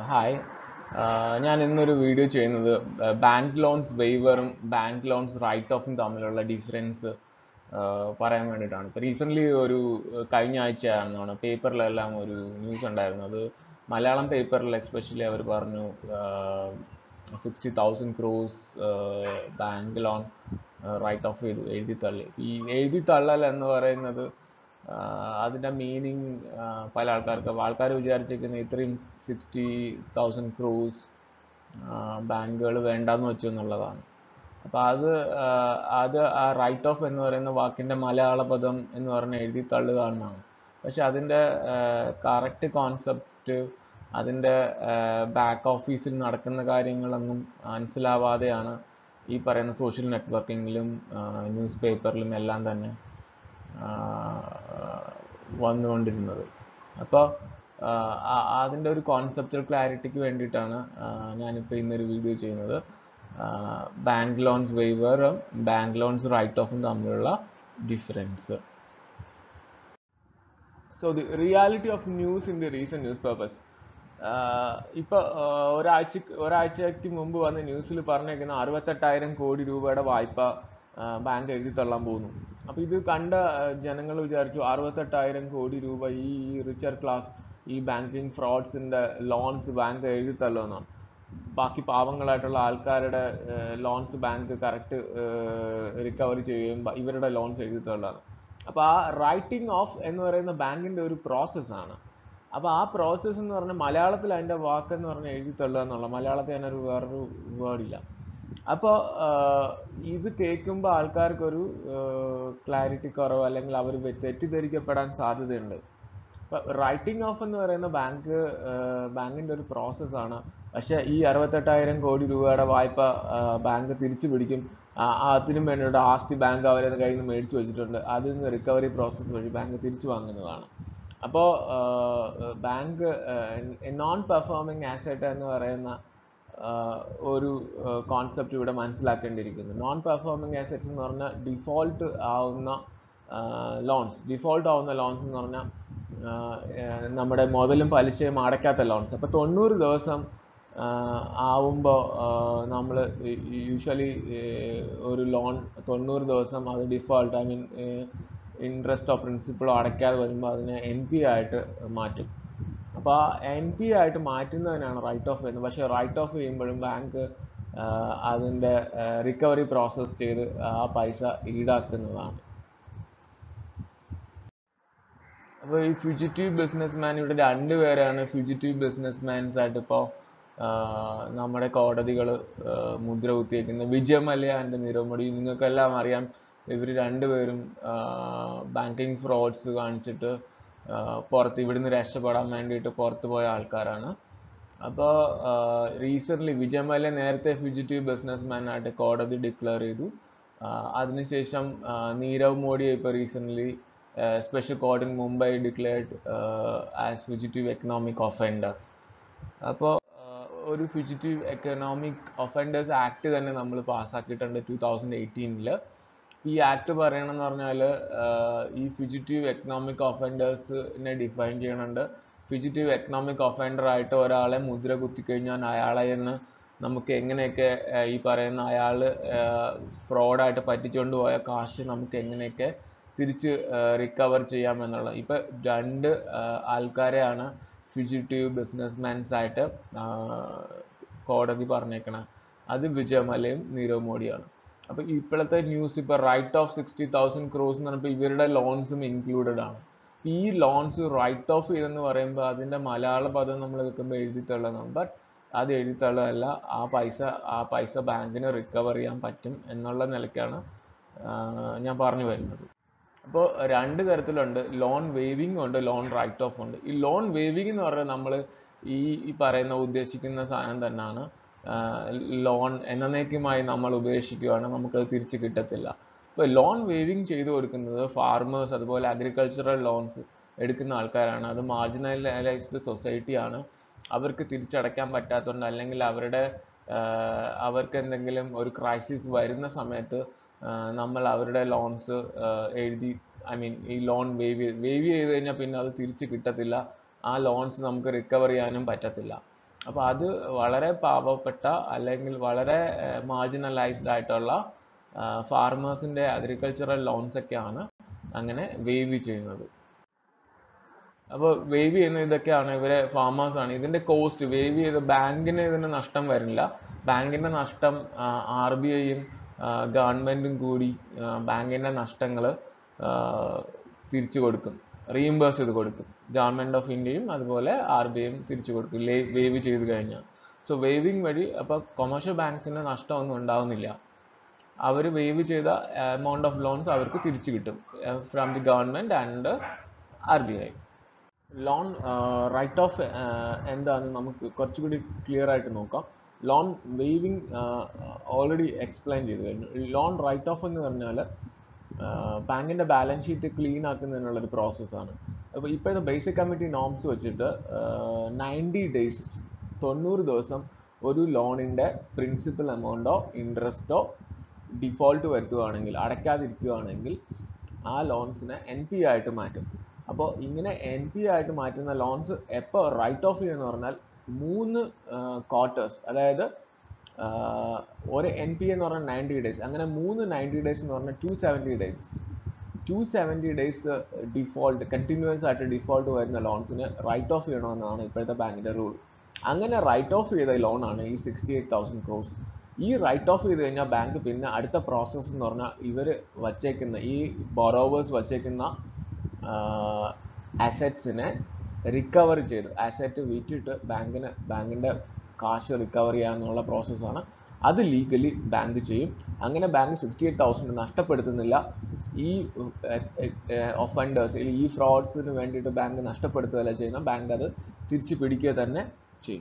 hi ഞാൻ ഇന്നൊരു video ചെയ്യുന്നത് ബാങ്ക് ലോൺസ് വെയ്വറും ബാങ്ക് ലോൺസ് റൈറ്റ് ഓഫും തമ്മിലുള്ള ഡിഫറൻസ് പറയാൻ വേണ്ടിയിട്ടാണ് ഇപ്പോൾ റീസെൻ്റ്ലി ഒരു ഏർ കഴിഞ്ഞ ആഴ്ചയാണെന്നാണ് പേപ്പറിലെല്ലാം ഒരു ന്യൂസ് ഉണ്ടായിരുന്നു അത് മലയാളം പേപ്പറിൽ എസ്പെഷ്യലി അവർ പറഞ്ഞു sixty thousand crores bank loan write off ചെയ്തു എഴുതി തള്ളി ഈ എഴുതി തള്ളൽ എന്ന് പറയുന്നത് ആഹ് അതിന്റെ മീനിങ് പല ആൾക്കാർക്ക് ആൾക്കാർ വിചാരിച്ചിരിക്കുന്നത് ഇത്രയും സിക്സ്റ്റി തൗസൻഡ് ക്രോസ് ബാങ്കുകൾ വേണ്ടാന്ന് വെച്ചു എന്നുള്ളതാണ് അപ്പോൾ അത് ആഹ് അത് ആ റൈറ്റ് ഓഫ് എന്ന് പറയുന്ന വാക്കിന്റെ മലയാള പദം എന്ന് പറഞ്ഞ് എഴുതി തള്ളുക എന്നാണ് പക്ഷെ അതിന്റെ കറക്റ്റ് കോൺസെപ്റ്റ് അതിന്റെ ബാക്ക് ഓഫീസിൽ നടക്കുന്ന കാര്യങ്ങളൊന്നും മനസ്സിലാവാതെയാണ് ഈ പറയുന്ന സോഷ്യൽ നെറ്റ്വർക്കിങ്ങിലും ന്യൂസ് പേപ്പറിലും എല്ലാം തന്നെ ആഹ് വന്നുകൊണ്ടിരുന്നത് അപ്പോൾ അതിൻ്റെ ഒരു കോൺസെപ്റ്റൽ ക്ലാരിറ്റിക്ക് വേണ്ടിയിട്ടാണ് ആഹ് ഞാനിപ്പോൾ ഇന്നൊരു വീഡിയോ ചെയ്യുന്നത് ബാങ്ക് ലോൺസ് വെയ്വറും ബാങ്ക് ലോൺസ് റൈറ്റ് ഓഫും തമ്മിലുള്ള difference so the reality of news in the recent newspapers ഇപ്പൊ ഒരാഴ്ച ഒരാഴ്ചയ്ക്ക് മുമ്പ് വന്ന ന്യൂസിൽ പറഞ്ഞേക്കുന്ന അറുപത്തെട്ടായിരം കോടി രൂപയുടെ വായ്പ ബാങ്ക് എഴുതി തള്ളാൻ പോകുന്നു അപ്പൊ ഇത് കണ്ട ജനങ്ങൾ വിചാരിച്ചു അറുപത്തെട്ടായിരം കോടി രൂപ ഈ റിച്ചർ ക്ലാസ് ഈ ബാങ്കിങ് ഫ്രോഡ്സിന്റെ ലോൺസ് ബാങ്ക് എഴുതി തള്ളുമെന്നാണ് ബാക്കി പാവങ്ങളായിട്ടുള്ള ആൾക്കാരുടെ ലോൺസ് ബാങ്ക് കറക്റ്റ് റിക്കവറി ചെയ്യുകയും ബ- ഇവരുടെ ലോൺസ് എഴുതി തള്ളാണ് അപ്പൊ ആ റൈറ്റിംഗ് ഓഫ് എന്ന് പറയുന്ന ബാങ്കിന്റെ ഒരു പ്രോസസ് ആണ് അപ്പൊ ആ പ്രോസസ്സ് എന്ന് പറഞ്ഞാൽ മലയാളത്തിൽ അതിന്റെ വാക്ക് എന്ന് പറഞ്ഞാൽ എഴുതി തള്ളുക എന്നുള്ള മലയാളത്തിൽ അതിനൊരു വേറൊരു വേർഡില്ല അപ്പോൾ ഇത് കേൾക്കുമ്പോൾ ആൾക്കാർക്കൊരു ക്ലാരിറ്റി കുറവ് അല്ലെങ്കിൽ അവർ തെറ്റിദ്ധരിക്കപ്പെടാൻ സാധ്യതയുണ്ട് റൈറ്റിംഗ് ഓഫ് എന്ന് പറയുന്ന ബാങ്ക് ബാങ്കിന്റെ ഒരു പ്രോസസ്സാണ് പക്ഷെ ഈ അറുപത്തെട്ടായിരം കോടി രൂപയുടെ വായ്പ ബാങ്ക് തിരിച്ചു പിടിക്കും ആ, അതിനും വേണ്ടിയിട്ട് ആസ്തി ബാങ്ക് അവരെ കയ്യിൽ നിന്ന് മേടിച്ചു വെച്ചിട്ടുണ്ട് അതിൽ നിന്ന് റിക്കവറി പ്രോസസ്സ് വഴി ബാങ്ക് തിരിച്ചു വാങ്ങുന്നതാണ് അപ്പോൾ ബാങ്ക് നോൺ പെർഫോമിംഗ് ആസെറ്റ് എന്ന് പറയുന്ന ആഹ് ഒരു കോൺസെപ്റ്റ് ഇവിടെ മനസ്സിലാക്കേണ്ടിയിരിക്കുന്നു നോൺ പെർഫോമിംഗ് അസറ്റ്സ് എന്ന് പറഞ്ഞാൽ ഡിഫോൾട്ട് ആവുന്ന ലോൺസ് ഡിഫോൾട്ട് ആവുന്ന ലോൺസ് എന്ന് പറഞ്ഞാൽ നമ്മുടെ മുതലും പലിശയും അടയ്ക്കാത്ത ലോൺസ് അപ്പോൾ തൊണ്ണൂറ് ദിവസം ആവുമ്പോൾ നമ്മൾ യൂഷ്വലി ഒരു ലോൺ തൊണ്ണൂറ് ദിവസം അത് ഡിഫോൾട്ട് ഐ മീൻ ഇൻട്രസ്റ്റോ പ്രിൻസിപ്പളോ അടയ്ക്കാതെ വരുമ്പോൾ അതിനെ എൻ പി ആയിട്ട് മാറ്റും അപ്പോൾ ആ എൻ പി ആയിട്ട് മാറ്റുന്നതിനാണ് റൈറ്റ് ഓഫ് ചെയ്യുന്നത് പക്ഷേ റൈറ്റ് ഓഫ് ചെയ്യുമ്പോഴും ബാങ്ക് അതിൻ്റെ റിക്കവറി പ്രോസസ്സ് ചെയ്ത് ആ പൈസ ഈടാക്കുന്നതാണ് അപ്പോൾ ഈ ഫ്യൂജിറ്റീവ് ബിസിനസ്മാൻ ഇവിടെ രണ്ടുപേരാണ് ഫ്യൂജിറ്റീവ് ബിസിനസ്മാൻസ് ആയിട്ട് ഇപ്പോൾ നമ്മുടെ കോടതികൾ മുദ്ര കുത്തിയേക്കുന്നത് വിജയ് മല്യ ആൻഡ് നീരവ് മോഡി നിങ്ങൾക്കെല്ലാം അറിയാം ഇവർ രണ്ടുപേരും ബാങ്കിങ് ഫ്രോഡ്സ് കാണിച്ചിട്ട് ആഹ് പുറത്ത് ഇവിടുന്ന് രക്ഷപ്പെടാൻ വേണ്ടിയിട്ട് പുറത്ത് പോയ ആൾക്കാരാണ് അപ്പോൾ റീസെൻ്റ്ലി വിജയ് മല്യ നേരത്തെ ഫ്യൂജിറ്റീവ് ബിസിനസ്മാൻ ആയിട്ട് കോടതി ഡിക്ലെയർ ചെയ്തു ആഹ് അതിനുശേഷം ആഹ് നീരവ് മോഡിയെ ഇപ്പോൾ recently special court in Mumbai declared as fugitive economic offender അപ്പോൾ ഒരു ഫ്യൂജിറ്റീവ് എക്കണോമിക് ഒഫൻഡേഴ്സ് ആക്ട് തന്നെ നമ്മൾ പാസ്സാക്കിയിട്ടുണ്ട് ടൂ തൗസൻഡ് എയ്റ്റീനിൽ ഈ ആക്ട് പറയണമെന്ന് പറഞ്ഞാൽ ഈ ഫ്യൂജിറ്റീവ് എക്കണോമിക് ഒഫൻഡേഴ്സിനെ ഡിഫൈൻ ചെയ്യണുണ്ട് ഫ്യൂജിറ്റീവ് എക്കണോമിക് ഒഫൻഡർ ആയിട്ട് ഒരാളെ മുദ്ര കുത്തിക്കഴിഞ്ഞാൽ അയാളെ നിന്ന് നമുക്ക് എങ്ങനെയൊക്കെ ആഹ് ഈ പറയുന്ന അയാൾ ഫ്രോഡായിട്ട് പറ്റിച്ചുകൊണ്ട് പോയ കാശ് നമുക്ക് എങ്ങനെയൊക്കെ തിരിച്ച് റിക്കവർ ചെയ്യാം എന്നുള്ള ഇപ്പം രണ്ട് ആഹ് ആൾക്കാരെയാണ് ഫ്യൂജിറ്റീവ് ബിസിനസ്മാൻസ് ആയിട്ട് ആഹ് കോടതി പറഞ്ഞേക്കണേ അത് വിജയ് മലയും നീരവ് മോഡിയാണ് അപ്പൊ ഇപ്പോഴത്തെ ന്യൂസ് ഇപ്പൊ write off sixty thousand crores എന്ന് പറഞ്ഞപ്പോൾ ഇവരുടെ ലോൺസും ഇൻക്ലൂഡഡ് ആണ് ഈ ലോൺസ് റൈറ്റ് ഓഫ് ചെയ്തെന്ന് പറയുമ്പോൾ അതിന്റെ മലയാള പദം നമ്മൾ വെക്കുമ്പോൾ എഴുതി തള്ളണം ബട്ട് അത് എഴുതി തള്ളല്ല ആ പൈസ ആ പൈസ ബാങ്കിന് റിക്കവർ ചെയ്യാൻ പറ്റും എന്നുള്ള നിലയ്ക്കാണ് ആഹ് ഞാൻ പറഞ്ഞു വരുന്നത് അപ്പോൾ രണ്ട് തരത്തിലുണ്ട് ലോൺ വേവിംഗ് ഉണ്ട് ലോൺ റൈറ്റ് ഓഫ് ഉണ്ട് ഈ ലോൺ വേവിംഗ് എന്ന് പറഞ്ഞാൽ നമ്മൾ ഈ ഈ പറയുന്ന ഉദ്ദേശിക്കുന്ന സാധനം തന്നെയാണ് ലോൺ എന്നേക്കുമായി നമ്മൾ ഉപേക്ഷിക്കുകയാണ് നമുക്കത് തിരിച്ച് കിട്ടത്തില്ല ഇപ്പോൾ ലോൺ വേവിംഗ് ചെയ്തു കൊടുക്കുന്നത് ഫാർമേഴ്സ് അതുപോലെ അഗ്രികൾച്ചറൽ ലോൺസ് എടുക്കുന്ന ആൾക്കാരാണ് അത് മാർജിനലൈസ്ഡ് സൊസൈറ്റിയാണ് അവർക്ക് തിരിച്ചടയ്ക്കാൻ പറ്റാത്തതുകൊണ്ട് അല്ലെങ്കിൽ അവരുടെ ആഹ് അവർക്ക് എന്തെങ്കിലും ഒരു ക്രൈസിസ് വരുന്ന സമയത്ത് ആഹ് നമ്മൾ അവരുടെ ലോൺസ് എഴുതി ഐ മീൻ ഈ ലോൺ വേവ് വേവ് ചെയ്ത് കഴിഞ്ഞാൽ പിന്നെ അത് തിരിച്ച് കിട്ടത്തില്ല ആ ലോൺസ് നമുക്ക് റിക്കവർ ചെയ്യാനും പറ്റത്തില്ല അപ്പോൾ അത് വളരെ പാവപ്പെട്ട അല്ലെങ്കിൽ വളരെ മാർജിനലൈസ്ഡ് ആയിട്ടുള്ള ഫാർമേഴ്സിൻ്റെ അഗ്രികൾച്ചറൽ ലോൺസ് ഒക്കെയാണ് അങ്ങനെ വേവ് ചെയ്യുന്നത് അപ്പോൾ വേവ് ചെയ്യുന്ന ഇതൊക്കെയാണ് ഇവരെ ഫാമേഴ്സ് ആണ് ഇതിന്റെ കോസ്റ്റ് വേവ് ചെയ്ത് ബാങ്കിന് ഇതിന് നഷ്ടം വരില്ല ബാങ്കിന്റെ നഷ്ടം ആർ ബി ഐയും ഗവൺമെന്റും കൂടി ബാങ്കിന്റെ നഷ്ടങ്ങൾ തിരിച്ചു കൊടുക്കും റീഇംബേഴ്സ് ചെയ്ത് കൊടുക്കും ഗവൺമെന്റ് ഓഫ് ഇന്ത്യയും അതുപോലെ ആർ ബി ഐയും തിരിച്ചു കൊടുക്കും വേവ് ചെയ്ത് കഴിഞ്ഞാൽ സോ വേവിങ് വഴി അപ്പോൾ കൊമേഴ്ഷ്യൽ ബാങ്ക്സിന് നഷ്ടമൊന്നും ഉണ്ടാവുന്നില്ല അവർ വേവ് ചെയ്ത എമൗണ്ട് ഓഫ് ലോൺസ് അവർക്ക് തിരിച്ചു കിട്ടും from the government and R B I loan write off എന്താണെന്ന് നമുക്ക് കുറച്ചുകൂടി ക്ലിയർ ആയിട്ട് നോക്കാം ലോൺ വേവിങ് ഓൾറെഡി എക്സ്പ്ലെയിൻ ചെയ്തു കഴിഞ്ഞു ലോൺ റൈറ്റ് ഓഫ് എന്ന് പറഞ്ഞാൽ ബാങ്കിന്റെ ബാലൻസ് ഷീറ്റ് ക്ലീൻ ആക്കുന്നതിനുള്ള ഒരു പ്രോസസ്സാണ് അപ്പോൾ ഇപ്പോഴത്തെ ബേസിക് കമ്മിറ്റി നോംസ് വെച്ചിട്ട് നയൻറ്റി ഡേയ്സ് തൊണ്ണൂറ് ദിവസം ഒരു ലോണിന്റെ പ്രിൻസിപ്പൽ എമൗണ്ടോ ഇൻട്രസ്റ്റോ ഡിഫോൾട്ട് വരുത്തുകയാണെങ്കിൽ അടയ്ക്കാതിരിക്കുകയാണെങ്കിൽ ആ ലോൺസിനെ എൻ പി ആയിട്ട് മാറ്റും അപ്പോൾ ഇങ്ങനെ എൻ പി ആയിട്ട് മാറ്റുന്ന ലോൺസ് എപ്പോൾ റൈറ്റ് ഓഫ് ചെയ്യുമെന്ന് പറഞ്ഞാൽ മൂന്ന് ക്വാർട്ടേഴ്സ് അതായത് ഒരു എൻ പി എന്ന് പറഞ്ഞാൽ നയൻറ്റി ഡേയ്സ് അങ്ങനെ മൂന്ന് നയൻറ്റി ഡേയ്സ് എന്ന് പറഞ്ഞാൽ two seventy days two seventy days default continuous ആയിട്ട് ഡിഫോൾട്ട് വരുന്ന ലോൺസിന് റൈറ്റ് ഓഫ് ചെയ്യണമെന്നാണ് ഇപ്പോഴത്തെ ബാങ്കിന്റെ റൂൾ അങ്ങനെ റൈറ്റ് ഓഫ് ചെയ്ത ലോണാണ് ഈ സിക്സ്റ്റി എയ്റ്റ് തൗസൻഡ് ക്രോസ് ഈ റൈറ്റ് ഓഫ് ചെയ്ത് കഴിഞ്ഞാൽ ബാങ്ക് പിന്നെ അടുത്ത പ്രോസസ്സ് എന്ന് പറഞ്ഞാൽ ഇവർ വച്ചേക്കുന്ന ഈ ബൊറോവേഴ്സ് വച്ചേക്കുന്ന അസറ്റ്സിനെ റിക്കവർ ചെയ്ത് അസറ്റ് വിറ്റിട്ട് ബാങ്കിന് ബാങ്കിന്റെ കാശ് റിക്കവർ ചെയ്യാന്നുള്ള പ്രോസസ്സാണ് അത് ലീഗലി ബാങ്ക് ചെയ്യും അങ്ങനെ ബാങ്ക് സിക്സ്റ്റി എയ്റ്റ് തൗസൻഡ് നഷ്ടപ്പെടുത്തുന്നില്ല ഈ ഒഫൻഡേഴ്സ് ഈ ഫ്രോഡ്സിന് വേണ്ടിയിട്ട് ബാങ്ക് നഷ്ടപ്പെടുത്തുകയല്ല ചെയ്യുന്ന ബാങ്ക് അത് തിരിച്ചു പിടിക്കുക തന്നെ ചെയ്യും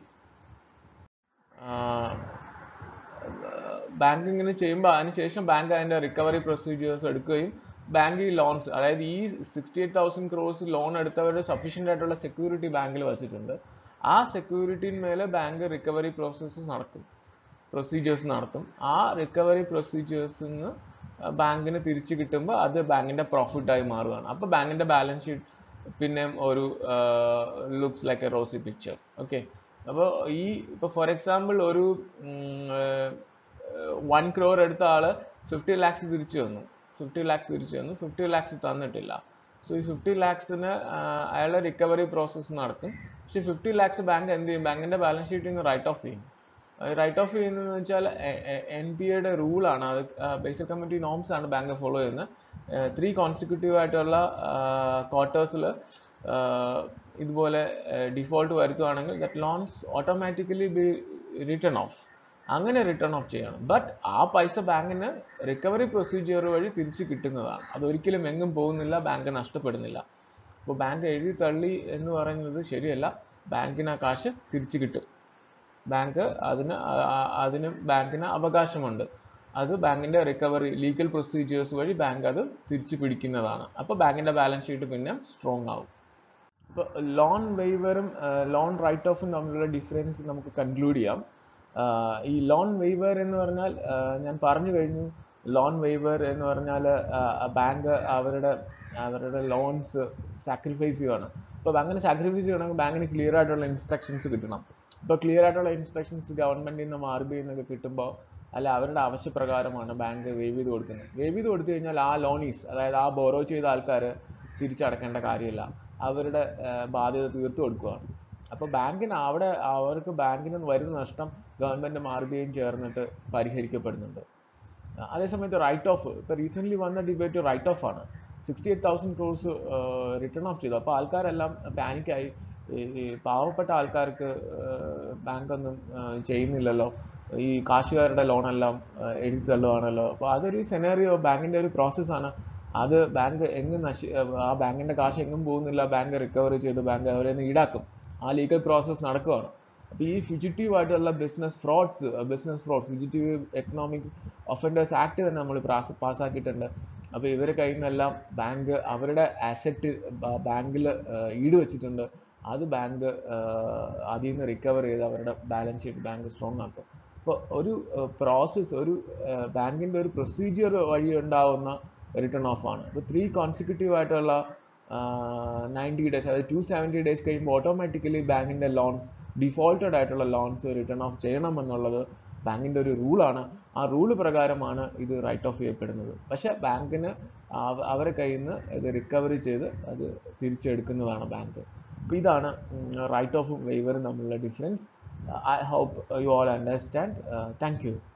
ബാങ്ക് ഇങ്ങനെ ചെയ്യുമ്പോൾ അതിനുശേഷം ബാങ്ക് അതിന്റെ റിക്കവറി പ്രൊസീജിയേഴ്സ് എടുക്കുകയും ബാങ്ക് ഈ ലോൺസ് അതായത് ഈ sixty eight thousand crores loan എടുത്തവരുടെ സഫീഷ്യൻ്റ് ആയിട്ടുള്ള സെക്യൂരിറ്റി ബാങ്കിൽ വെച്ചിട്ടുണ്ട് ആ സെക്യൂരിറ്റിന്മേലെ ബാങ്ക് റിക്കവറി പ്രോസസ്സസ് നടക്കും പ്രൊസീജിയേഴ്സ് നടത്തും ആ റിക്കവറി പ്രൊസീജിയേഴ്സിൽ നിന്ന് ബാങ്കിന് തിരിച്ചു കിട്ടുമ്പോൾ അത് ബാങ്കിന്റെ പ്രോഫിറ്റ് ആയി മാറുകയാണ് അപ്പോൾ ബാങ്കിന്റെ ബാലൻസ് ഷീറ്റ് പിന്നെ ഒരു looks like a rosy picture okay അപ്പോൾ ഈ ഇപ്പോൾ ഫോർ എക്സാമ്പിൾ ഒരു വൺ ക്രോർ എടുത്ത ആള് ഫിഫ്റ്റി ലാക്സ് തിരിച്ചു തന്നു ഫിഫ്റ്റി ലാക്സ് തിരിച്ചു തന്നു ഫിഫ്റ്റി ലാക്സ് തന്നിട്ടില്ല സോ ഈ ഫിഫ്റ്റി ലാക്സിന് അയാളുടെ റിക്കവറി പ്രോസസ്സ് നടക്കും പക്ഷെ ഫിഫ്റ്റി ലാക്സ് ബാങ്ക് എന്ത് ചെയ്യും ബാങ്കിന്റെ ബാലൻസ് ഷീറ്റിൽ നിന്ന് റൈറ്റ് ഓഫ് ചെയ്യും റൈറ്റ് ഓഫ് ചെയ്യുന്നതെന്ന് വെച്ചാൽ എൻ പി എയുടെ റൂളാണ് അത് ബേസിക് കമ്മിറ്റി നോംസ് ആണ് ബാങ്ക് ഫോളോ ചെയ്യുന്നത് ത്രീ കോൺസിക്യൂട്ടീവ് ആയിട്ടുള്ള ക്വാർട്ടേഴ്സിൽ ഇതുപോലെ ഡിഫോൾട്ട് വരുത്തുകയാണെങ്കിൽ that loans automatically be return off അങ്ങനെ റിട്ടേൺ ഓഫ് ചെയ്യണം ബട്ട് ആ പൈസ ബാങ്കിന് റിക്കവറി പ്രൊസീജിയർ വഴി തിരിച്ചു കിട്ടുന്നതാണ് അതൊരിക്കലും എങ്ങും പോകുന്നില്ല ബാങ്ക് നഷ്ടപ്പെടുന്നില്ല അപ്പോൾ ബാങ്ക് എഴുതി തള്ളി എന്ന് പറയുന്നത് ശരിയല്ല ബാങ്കിന് ആ കാശ് തിരിച്ചു കിട്ടും ബാങ്ക് അതിന് അതിന് ബാങ്കിന് അവകാശമുണ്ട് അത് ബാങ്കിന്റെ റിക്കവറി ലീഗൽ പ്രൊസീജിയേഴ്സ് വഴി ബാങ്ക് അത് തിരിച്ചു പിടിക്കുന്നതാണ് അപ്പോൾ ബാങ്കിന്റെ ബാലൻസ് ഷീറ്റ് പിന്നെ സ്ട്രോങ് ആവും ഇപ്പോൾ ലോൺ വെയ്വറും ലോൺ റൈറ്റ് ഓഫും തമ്മിലുള്ള ഡിഫറൻസ് നമുക്ക് കൺക്ലൂഡ് ചെയ്യാം ഈ ലോൺ വെയ്വർ എന്ന് പറഞ്ഞാൽ ഞാൻ പറഞ്ഞു കഴിഞ്ഞു ലോൺ വെയ്വർ എന്ന് പറഞ്ഞാൽ ബാങ്ക് അവരുടെ അവരുടെ ലോൺസ് സാക്രിഫൈസ് ചെയ്യുകയാണ് അപ്പോൾ അങ്ങനെ സാക്രിഫൈസ് ചെയ്യണമെങ്കിൽ ബാങ്കിന് ക്ലിയർ ആയിട്ടുള്ള ഇൻസ്ട്രക്ഷൻസ് കിട്ടണം ഇപ്പോൾ ക്ലിയർ ആയിട്ടുള്ള ഇൻസ്ട്രക്ഷൻസ് ഗവൺമെന്റിൽ നിന്നും ആർ ബി ഐ നിന്നൊക്കെ കിട്ടുമ്പോൾ അല്ല അവരുടെ ആവശ്യപ്രകാരമാണ് ബാങ്ക് വേവ് ചെയ്ത് കൊടുക്കുന്നത് വേവ് ചെയ്ത് കൊടുത്തു കഴിഞ്ഞാൽ ആ ലോണീസ് അതായത് ആ ബോറോ ചെയ്ത ആൾക്കാർ തിരിച്ചടക്കേണ്ട കാര്യമില്ല അവരുടെ ബാധ്യത തീർത്തു കൊടുക്കുകയാണ് അപ്പോൾ ബാങ്കിന് അവിടെ അവർക്ക് ബാങ്കിന് വരുന്ന നഷ്ടം ഗവൺമെന്റും ആർ ബി ഐയും ചേർന്നിട്ട് പരിഹരിക്കപ്പെടുന്നുണ്ട് അതേസമയത്ത് റൈറ്റ് ഓഫ് ഇപ്പോൾ റീസെന്റ് വന്ന ഡിബേറ്റ് റൈറ്റ് ഓഫ് ആണ് sixty eight thousand crores return off ചെയ്തു അപ്പോൾ ആൾക്കാരെല്ലാം പാനിക്കായി ഈ പാവപ്പെട്ട ആൾക്കാർക്ക് ബാങ്ക് ഒന്നും ചെയ്യുന്നില്ലല്ലോ ഈ കാശുകാരുടെ ലോണെല്ലാം എഴുതി തള്ളുവാണല്ലോ അപ്പോൾ അതൊരു സെനറിയോ ബാങ്കിന്റെ ഒരു പ്രോസസ്സാണ് അത് ബാങ്ക് എങ്ങും നശി ആ ബാങ്കിന്റെ കാശ് എങ്ങും പോകുന്നില്ല ബാങ്ക് റിക്കവറി ചെയ്ത് ബാങ്ക് അവരെ ഈടാക്കും ആ ലീഗൽ പ്രോസസ്സ് നടക്കുകയാണ് അപ്പോൾ ഈ ഫ്യൂജിറ്റീവ് ആയിട്ടുള്ള business frauds business frauds fugitive economic offenders act തന്നെ നമ്മൾ പാസ്സാക്കിയിട്ടുണ്ട് അപ്പോൾ ഇവരെ കയ്യിൽ നിന്നെല്ലാം ബാങ്ക് അവരുടെ അസറ്റ് ബാങ്കിൽ ഈട് വെച്ചിട്ടുണ്ട് അത് ബാങ്ക് അതിൽ നിന്ന് റിക്കവർ ചെയ്ത് അവരുടെ ബാലൻസ് ഷീറ്റ് ബാങ്ക് സ്ട്രോങ് ആക്കും അപ്പോൾ ഒരു പ്രോസസ്സ് ഒരു ബാങ്കിന്റെ ഒരു പ്രൊസീജിയർ വഴി ഉണ്ടാവുന്ന റിട്ടേൺ ഓഫ് ആണ് ഇപ്പോൾ ത്രീ കോൺസിക്യൂട്ടീവ് ആയിട്ടുള്ള നയൻറ്റി ഡേയ്സ് അതായത് ടു സെവൻറ്റി ഡേയ്സ് കഴിയുമ്പോൾ ഓട്ടോമാറ്റിക്കലി ബാങ്കിന്റെ ലോൺസ് ഡിഫോൾട്ടഡ് ആയിട്ടുള്ള ലോൺസ് റിട്ടേൺ ഓഫ് ചെയ്യണം എന്നുള്ളത് ബാങ്കിൻ്റെ ഒരു റൂളാണ് ആ റൂള് പ്രകാരമാണ് ഇത് റൈറ്റ് ഓഫ് ചെയ്യപ്പെടുന്നത് പക്ഷേ ബാങ്കിന് അവരെ കയ്യിൽ നിന്ന് ഇത് റിക്കവറി ചെയ്ത് അത് തിരിച്ചെടുക്കുന്നതാണ് ബാങ്ക് അപ്പോൾ ഇതാണ് റൈറ്റ് ഓഫും വെയ്വറും തമ്മിലുള്ള difference I hope you all understand thank U